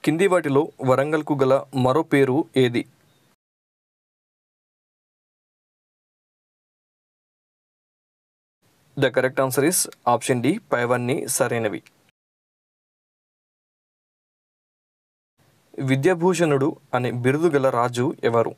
కింది వాటిలో వరంగల్కు గల మరో పేరు ఏది the correct answer is option D పైవన్నీ సరైనవి విద్యాభూషణుడు అనే బిరుదు గల రాజు ఎవరు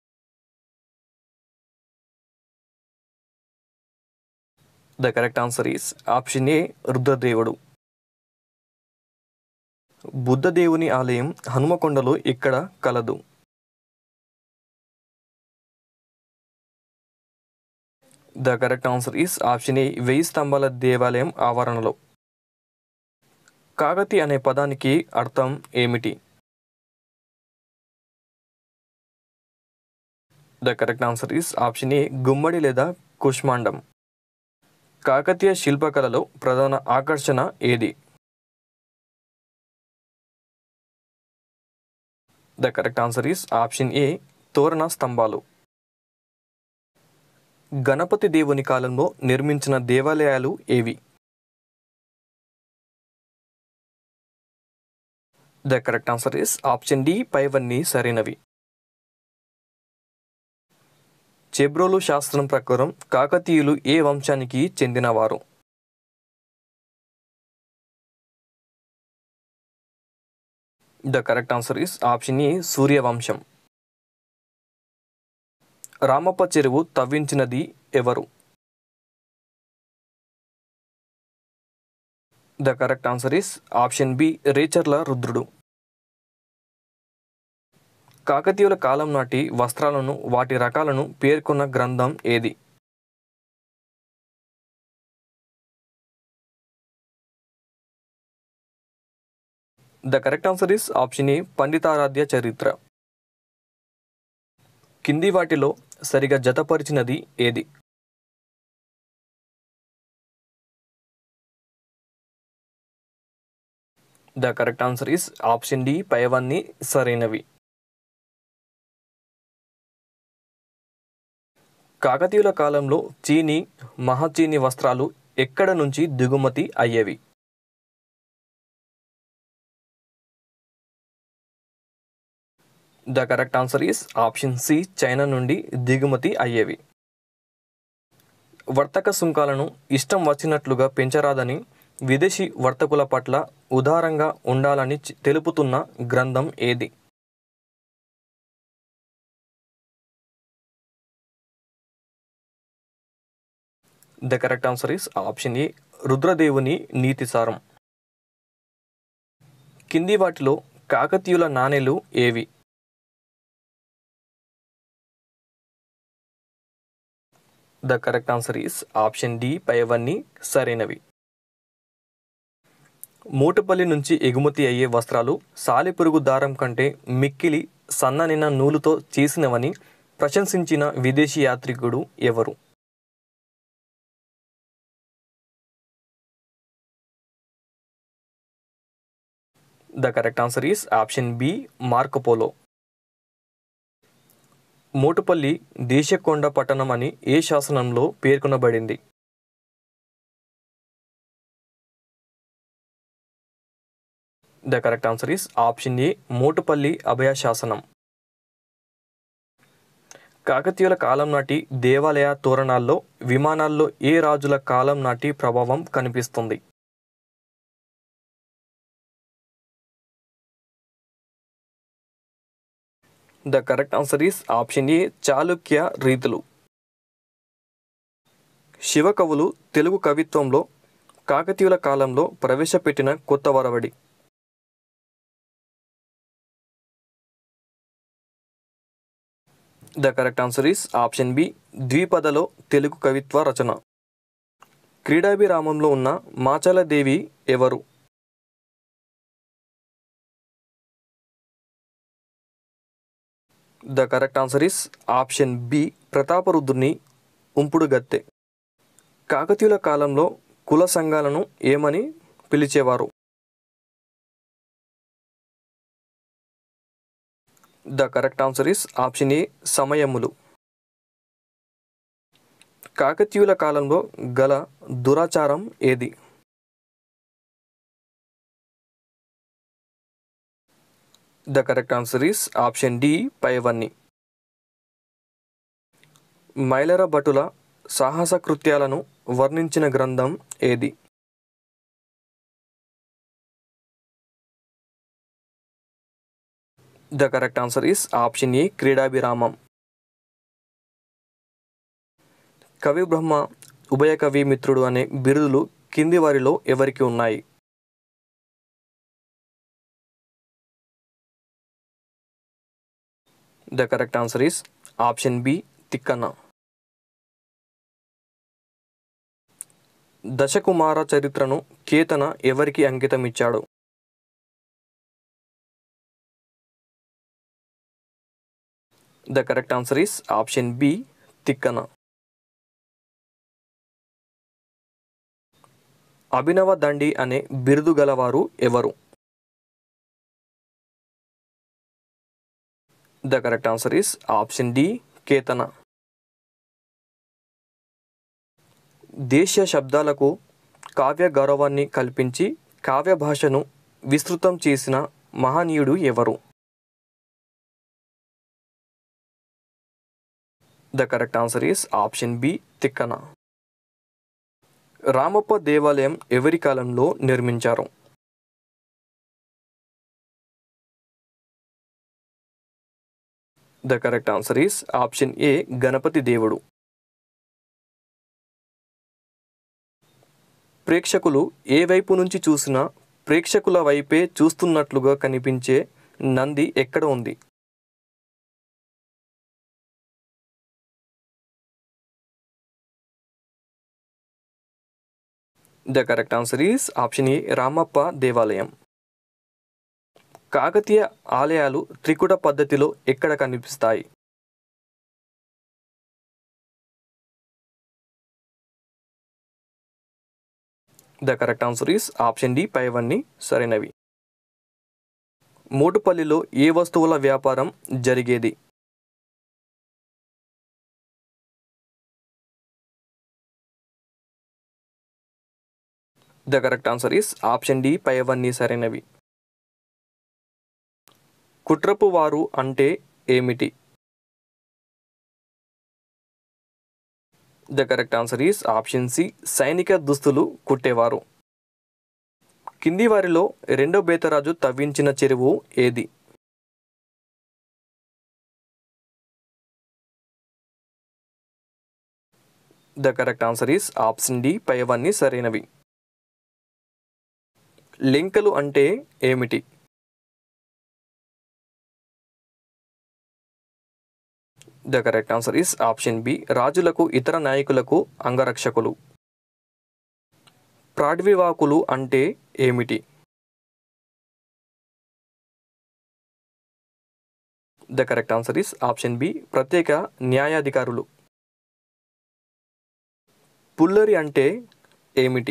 the correct answer is option A రుద్రదేవుడు బుద్ధదేవుని ఆలయం హనుమకొండలో ఇక్కడ కలదు the correct answer is option A వెయ్యి స్తంభాల దేవాలయం ఆవరణలో కాకతి అనే పదానికి అర్థం ఏమిటి the correct answer is option A గుమ్మడి లేదా కుష్మాండం కాకతీయ శిల్పకళలో ప్రధాన ఆకర్షణ ఏది the correct answer is option A తోరణ స్తంభాలు గణపతి దేవుని కాలంలో నిర్మించిన దేవాలయాలు ఏవి the correct answer is option D పైవన్నీ సరైనవి చెబ్రోలు శాస్త్రం ప్రకారం కాకతీయులు ఏ వంశానికి చెందినవారు the correct answer is option A సూర్యవంశం రామప్ప చెరువు తవ్వించినది ఎవరు the correct answer is option B Recherla రుద్రుడు కాకతీయుల కాలం నాటి వస్త్రాలను వాటి రకాలను పేర్కొన్న గ్రంథం ఏది the correct answer is option A Panditaradhya Charitra కింది వాటిలో సరిగా జతపరిచినది ఏది the correct answer is option D పైవన్నీ సరైనవి కాకతీయుల కాలంలో చీనీ మహచీనీ వస్త్రాలు ఎక్కడ నుంచి దిగుమతి అయ్యేవి the correct answer is option C China నుండి దిగుమతి అయ్యేవి వర్తక సుంకాలను ఇష్టం వచ్చినట్లుగా పెంచరాదని విదేశీ వర్తకుల పట్ల ఉదారంగా ఉండాలని చి- తెలుపుతున్న గ్రంథం ఏది the correct answer is option A రుద్రదేవుని నీతిసారం కింది వాటిలో కాకతీయుల నాణేలు ఏవి the correct answer is option D పైవన్నీ సరైనవి మూటపల్లి నుంచి ఎగుమతి అయ్యే వస్త్రాలు సాలెపురుగు దారం కంటే మిక్కిలి సన్ననిన నూలుతో చేసినవని ప్రశంసించిన విదేశీ యాత్రికుడు ఎవరు the correct answer is option B Marco Polo Motupalli Desakonda పట్టణం అని ఏ శాసనంలో పేర్కొనబడింది the correct answer is option A Motupalli Abhaya శాసనం కాకతీయుల కాలం నాటి దేవాలయ తోరణాల్లో విమానాల్లో ఏ రాజుల కాలం నాటి ప్రభావం కనిపిస్తుంది the correct answer is option A Chalukya రీతులు శివకవులు తెలుగు కవిత్వంలో కాకతీయుల కాలంలో ప్రవేశపెట్టిన కొత్త వరవడి the correct answer is option B ద్విపదలో తెలుగు కవిత్వ రచన క్రీడాభిరామంలో ఉన్న మాచల దేవి ఎవరు the correct answer is option B ప్రతాపరుద్రుని ఉంపుడు గత్తె కాకతీయుల కాలంలో కుల సంఘాలను ఏమని పిలిచేవారు the correct answer is option A సమయములు కాకతీయుల కాలంలో గల దురాచారం ఏది the correct answer is option D పైవన్నీ మైలర భటుల సాహస కృత్యాలను వర్ణించిన గ్రంథం ఏది the correct answer is option A Kridabhiramam కవి బ్రహ్మ ఉభయ కవి మిత్రుడు అనే బిరుదులు కింది వారిలో ఎవరికి ఉన్నాయి the correct answer is option B Tikkanna Dasakumara చరిత్రను కేతన ఎవరికి అంకితం ఇచ్చాడు the correct answer is option B Tikkana Abhinava Dandi అనే బిరుదు గలవారు ఎవరు the correct answer is option D Ketana దేశీయ శబ్దాలకు కావ్య గౌరవాన్ని కల్పించి కావ్య భాషను విస్తృతం చేసిన మహనీయుడు ఎవరు the correct answer is option B Tikkana Ramappa దేవాలయం ఎవరి కాలంలో నిర్మించారు the correct answer is option A Ganapati దేవుడు ప్రేక్షకులు ఏ వైపు నుంచి చూసినా ప్రేక్షకుల వైపే చూస్తున్నట్లుగా కనిపించే నంది ఎక్కడ ఉంది the correct answer is option A Ramappa దేవాలయం కాకతీయ ఆలయాలు త్రికుట పద్ధతిలో ఎక్కడ కనిపిస్తాయి the correct answer is option D పైవన్నీ సరైనవి మోటుపల్లిలో ఏ వస్తువుల వ్యాపారం జరిగేది the correct answer is option D పైవన్నీ సరైనవి కుట్రపు వారు అంటే ఏమిటి the correct answer is option C సైనిక దుస్తులు కుట్టేవారు కింది వారిలో రెండో బేతరాజు తవ్వించిన చెరువు ఏది the correct answer is option D పైవన్నీ సరైనవి లింకలు అంటే ఏమిటి the correct answer is option B రాజులకు ఇతర నాయకులకు అంగరక్షకులు ప్రాడ్వివాకులు అంటే ఏమిటి the correct answer is option B ప్రత్యేక న్యాయాధికారులు పుల్లరి అంటే ఏమిటి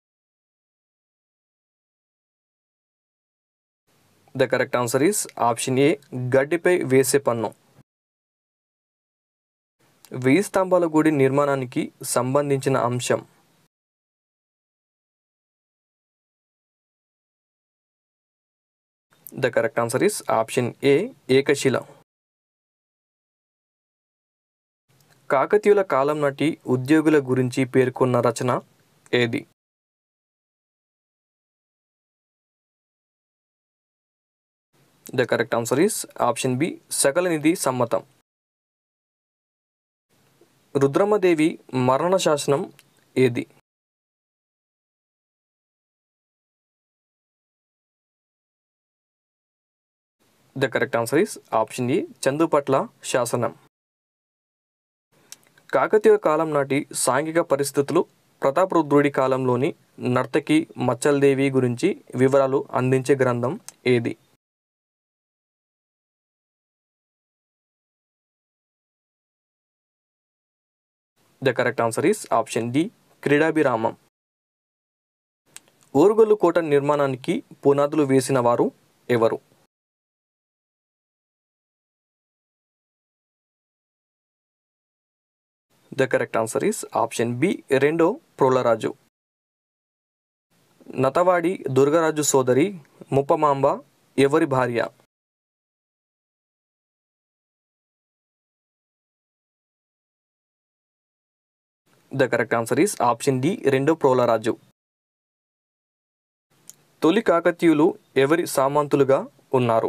the correct answer is option A గడ్డిపై వేసే పన్ను వెయ్యి స్తంభాల గుడి నిర్మాణానికి సంబంధించిన అంశం the correct answer is option A ఏకశిల కాకతీయుల కాలం నాటి ఉద్యోగుల గురించి పేర్కొన్న రచన ఏది the correct answer is option B Sakala Nidhi Sammatam Rudramadevi మరణ శాసనం ఏది the correct answer is option A Chandupatla శాసనం కాకతీయ కాలం నాటి సాంఘిక పరిస్థితులు ప్రతాపరుద్రుడి కాలంలోని నర్తకి మచ్చల్దేవి గురించి వివరాలు అందించే గ్రంథం ఏది the correct answer is option D Kridabhiramam Orugallu కోట నిర్మాణానికి పునాదులు వేసిన వారు ఎవరు the correct answer is option B రెండో ప్రోలరాజు నతవాడి దుర్గరాజు సోదరి ముప్పమాంబ ఎవరి భార్య the correct answer is option D రెండో ప్రోలరాజు తొలి కాకతీయులు ఎవరి సామంతులుగా ఉన్నారు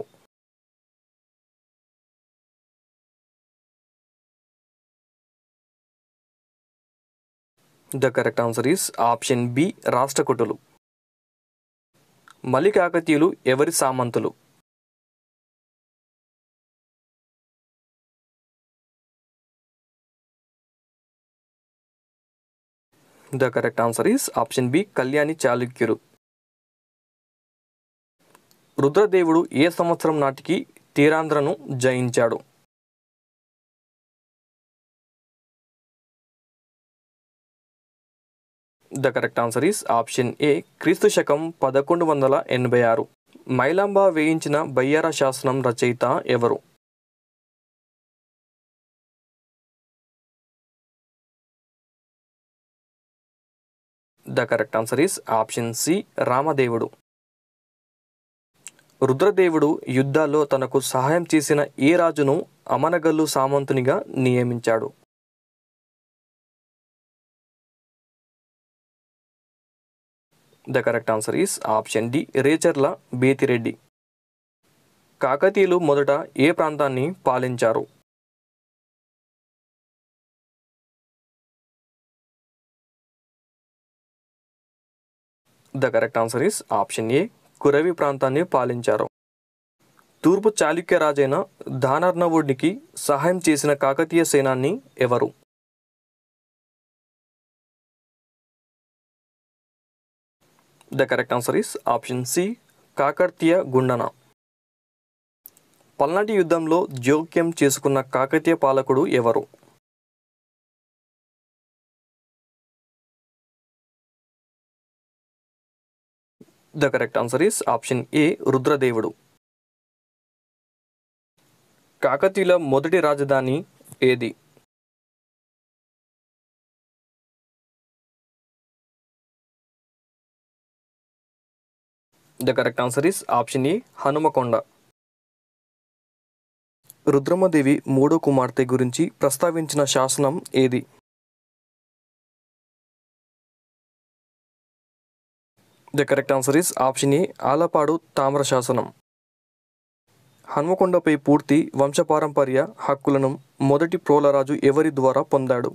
the correct answer is option B రాష్ట్రకూటులు మలి కాకతీయులు ఎవరి సామంతులు the correct answer is option B Kalyani చాళుక్యులు రుద్రదేవుడు ఏ సంవత్సరం నాటికి తీరాంధ్రను జయించాడు the correct answer is option A క్రీస్తు శకం పదకొండు వందల ఎనభై ఆరు మైలాంబ వేయించిన బయ్యార శాసనం రచయిత ఎవరు the correct answer is option C రామదేవుడు రుద్రదేవుడు యుద్ధాల్లో తనకు సహాయం చేసిన ఏ రాజును అమనగల్లు సామంతునిగా నియమించాడు the correct answer is option D Recherla Betireddy కాకతీయులు మొదట ఏ ప్రాంతాన్ని పాలించారు the correct answer is option A Kuravi ప్రాంతాన్ని పాలించారు తూర్పు చాళుక్య రాజైన దానర్ణవుడికి సహాయం చేసిన కాకతీయ సేనాని ఎవరు the correct answer is option C Kakatiya Gundana పల్నాటి యుద్ధంలో జోక్యం చేసుకున్న కాకతీయ పాలకుడు ఎవరు the correct answer is option A రుద్రదేవుడు కాకతీయుల మొదటి రాజధాని ఏది the correct answer is option A Hanumakonda Rudramadevi మూడో కుమార్తె గురించి ప్రస్తావించిన శాసనం ఏది the correct answer is option A Alapadu తామ్ర శాసనం హన్మకొండపై పూర్తి వంశపారంపర్య హక్కులను మొదటి ప్రోలరాజు ఎవరి ద్వారా పొందాడు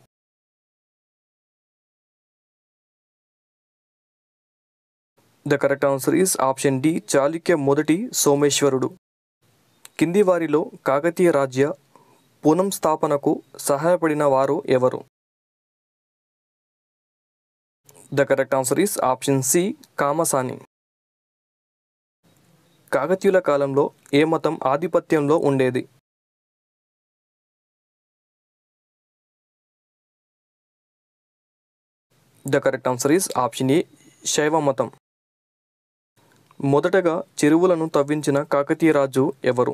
the correct answer is option D Chalukya మొదటి సోమేశ్వరుడు కింది వారిలో కాకతీయ రాజ్య పునఃస్థాపనకు సహాయపడిన వారు ఎవరు the correct answer is option C Kamasani కాకతీయుల కాలంలో ఏ మతం ఆధిపత్యంలో ఉండేది the correct answer is option A శైవ మతం మొదటగా చెరువులను తవ్వించిన కాకతీయ రాజు ఎవరు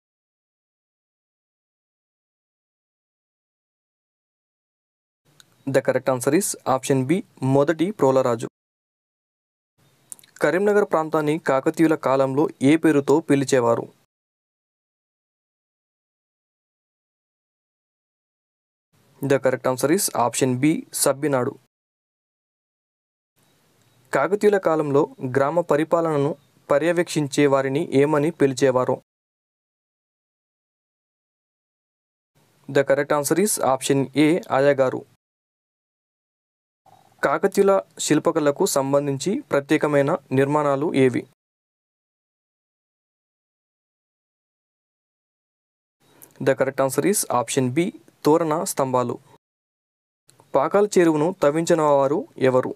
the correct answer is option B మొదటి ప్రోలరాజు కరీంనగర్ ప్రాంతాన్ని కాకతీయుల కాలంలో ఏ పేరుతో పిలిచేవారు the correct answer is option B Sabbinadu కాకతీయుల కాలంలో గ్రామ పరిపాలనను పర్యవేక్షించే వారిని ఏమని పిలిచేవారు the correct answer is option A ఆయగారు కాకతీయుల శిల్పకళకు సంబంధించి ప్రత్యేకమైన నిర్మాణాలు ఏవి the correct answer is option B తోరణ స్తంభాలు పాకాల చెరువును తవ్వించిన వారు ఎవరు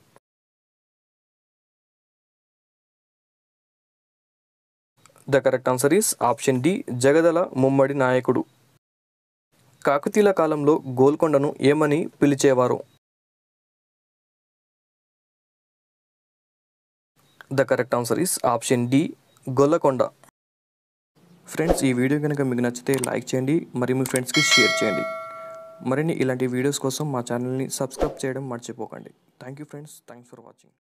the correct answer is option D Jagadala Mummadi నాయకుడు కాకతీయుల కాలంలో గోల్కొండను ఏమని పిలిచేవారు the correct answer is option D Gollakonda friends ఈ వీడియో కనుక మీకు నచ్చితే లైక్ చేయండి మరియు మీ ఫ్రెండ్స్కి షేర్ చేయండి మరిన్ని ఇలాంటి వీడియోస్ కోసం మా ఛానల్ని సబ్స్క్రైబ్ చేయడం మర్చిపోకండి thank you friends thanks for watching